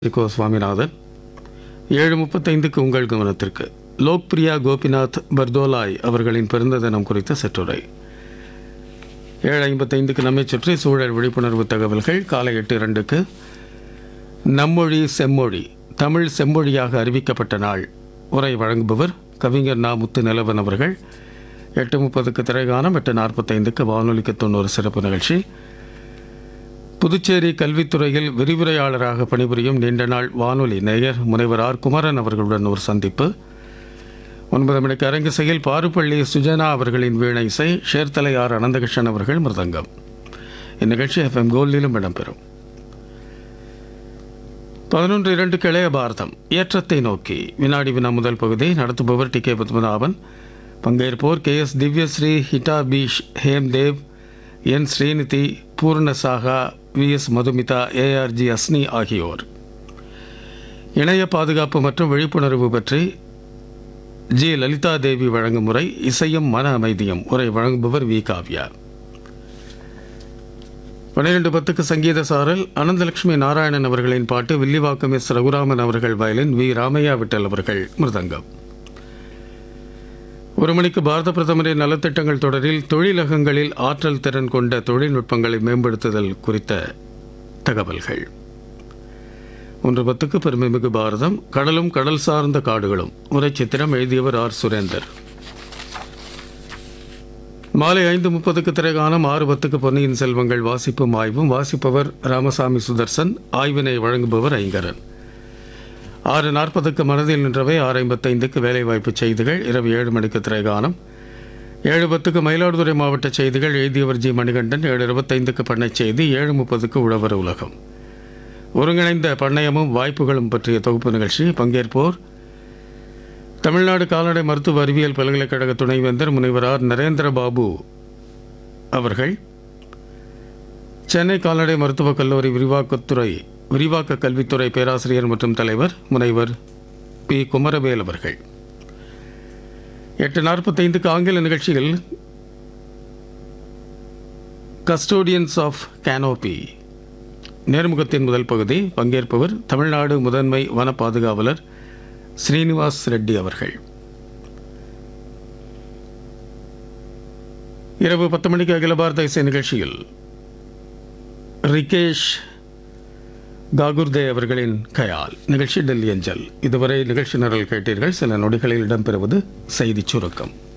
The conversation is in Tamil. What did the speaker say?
கோ சுவாமிநாதன் ஏழு முப்பத்தைந்துக்கு உங்கள் கவனத்திற்கு லோக்பிரியா கோபிநாத் பர்தோலாய் அவர்களின் பிறந்த தினம் குறித்த சிற்றுரை ஏழு ஐம்பத்தைந்துக்கு நம்மை சுற்றி சூழல் விழிப்புணர்வு தகவல்கள் காலை எட்டு இரண்டுக்கு நம்மொழி செம்மொழி தமிழ் செம்மொழியாக அறிவிக்கப்பட்ட நாள் உரை வழங்குபவர் கவிஞர் நா முத்து நிலவன் அவர்கள் எட்டு முப்பதுக்கு திரைகானம் எட்டு நாற்பத்தைந்துக்கு வானொலிக்கு தொண்ணூறு சிறப்பு நிகழ்ச்சி புதுச்சேரி கல்வித்துறையில் விரிவுரையாளராக பணிபுரியும் நீண்ட நாள் வானொலி நேயர் முனைவர் ஆர் குமரன் அவர்களுடன் ஒரு சந்திப்பு ஒன்பது மணிக்கு அரங்கிசையில் பாருப்பள்ளி சுஜனா அவர்களின் வீணை இசை ஷேர்தலை ஆர் அனந்தகிருஷ்ணன் அவர்கள் மிருதங்கம் இந்நிகழ்ச்சி எஃப்எம் கோல்டிலும் இடம்பெறும் பதினொன்று இரண்டு கிளைய பாரதம் ஏற்றத்தை நோக்கி வினாடி வினா முதல் பகுதி நடத்துபவர் டி கே பத்மநாபன் பங்கேற்போர் கே எஸ் திவ்யஸ்ரீ ஹிட்டா பீஷ் ஹேம்தேவ் என் ஸ்ரீநிதி பூர்ணசாகா V S Madhumitha ARG Asni ஆகியோர் இணைய பாதுகாப்பு மற்றும் விழிப்புணர்வு பற்றி ஜி லலிதா தேவி வழங்கும் முறை இசையும் மன அமைதியும் உரை வழங்குபவர் வி காவ்யா பன்னிரெண்டு பத்துக்கு சங்கீத சாரல் அனந்தலட்சுமி நாராயணன் அவர்களின் பாட்டு வில்லிவாக்கம் எஸ் ரகுராமன் அவர்கள் வயலின் வி ராமையா விட்டல் அவர்கள் மிருதங்கம் ஒரு மணிக்கு பாரத பிரதமரின் நலத்திட்டங்கள் தொடரில் தொழிலகங்களில் ஆற்றல் திறன் கொண்ட தொழில்நுட்பங்களை மேம்படுத்துதல் குறித்த தகவல்கள் ஒன்று பத்துக்கு பெருமைமிகு பாரதம் கடலும் கடல் சார்ந்த காடுகளும் உரை சித்திரம் எழுதியவர் ஆர் சுரேந்தர் மாலை ஐந்து முப்பதுக்கு திரைகானம் ஆறு பத்துக்கு பொன்னியின் செல்வங்கள் வாசிப்பும் ஆய்வும் வாசிப்பவர் ராமசாமி சுதர்சன் ஆய்வினை வழங்குபவர் ஐங்கரன் ஆறு நாற்பதுக்கு மனதில் நின்றவை ஆறு ஐம்பத்தைந்துக்கு வேலைவாய்ப்பு செய்திகள் இரவு ஏழு மணிக்கு திரைகானம் ஏழு பத்துக்கு மயிலாடுதுறை மாவட்ட செய்திகள் எழுதியவர் ஜி மணிகண்டன் ஏழு இருபத்தைந்துக்கு பண்ணை செய்தி ஏழு முப்பதுக்கு உழவர் உலகம் ஒருங்கிணைந்த பண்ணையமும் வாய்ப்புகளும் பற்றிய தொகுப்பு நிகழ்ச்சி பங்கேற்போர் தமிழ்நாடு கால்நடை மருத்துவ அறிவியல் பல்கலைக்கழக துணைவேந்தர் முனைவர் ஆர் நரேந்திர பாபு அவர்கள் சென்னை கால்நடை மருத்துவக் கல்லூரி விரிவாக்கத்துறை விரிவாக்க கல்வித்துறை பேராசிரியர் மற்றும் தலைவர் முனைவர் பி குமரவேல் அவர்கள் எட்டு நாற்பத்தைந்துக்கு ஆங்கில நிகழ்ச்சியில் கஸ்டோடியன்ஸ் ஆஃப் கேனோபி நேர்முகத்தின் முதல் பகுதி பங்கேற்பவர் தமிழ்நாடு முதன்மை வன பாதுகாவலர் ஸ்ரீனிவாஸ் ரெட்டி அவர்கள் இரவு பத்து மணிக்கு அகில பாரத இசை நிகழ்ச்சியில் ரிகேஷ் காகுர்தே அவர்களின் கயால் நிகழ்ச்சி டெல்லி அஞ்சல் இதுவரை நிகழ்ச்சி நிரல் கேட்டீர்கள் சில நொடிகளில் இடம்பெறுவது செய்திச் சுருக்கம்